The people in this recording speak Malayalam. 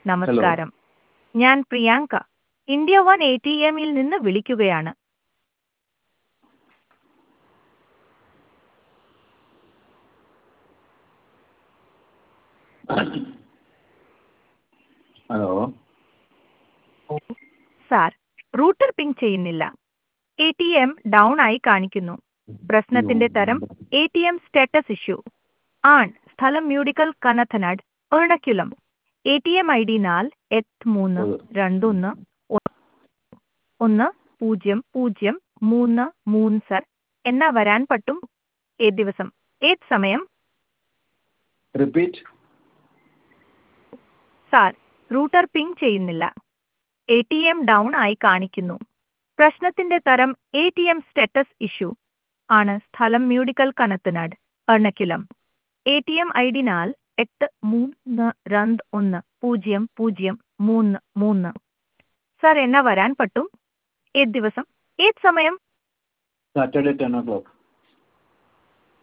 നമസ്കാരം ഞാൻ Priyanka India one A T എമ്മിൽ നിന്ന് വിളിക്കുകയാണ് ഹലോ സാർ റൂട്ടർ പിങ് ചെയ്യുന്നില്ല എ ടി എം ഡൗൺ ആയി കാണിക്കുന്നു പ്രശ്നത്തിന്റെ തരം A T M status issue ആൺ സ്ഥലം Mudickal Kanathanad Ernakulam A T M I D നാൽ എട്ട് മൂന്ന് രണ്ടൊന്ന് ഒന്ന് പൂജ്യം പൂജ്യം മൂന്ന് മൂന്ന് സർ എന്നാ വരാൻ പറ്റും ഏത് ദിവസം ഏത് സമയം റിപ്പീറ്റ് സാർ റൂട്ടർ പിങ് ചെയ്യുന്നില്ല എ ടി എം ഡൗൺ ആയി കാണിക്കുന്നു പ്രശ്നത്തിന്റെ തരം A T M status issue ആണ് സ്ഥലം Mudickal Kanathanad Ernakulam A T M I D നാൽ എട്ട് മൂന്ന് രണ്ട് ഒന്ന് പൂജ്യം പൂജ്യം മൂന്ന് മൂന്ന് സാർ എന്നാ വരാൻ പറ്റും ഏത് ദിവസം ഏത് സമയം സാറ്റർഡേ ടെൻ ഒ ക്ലോക്ക്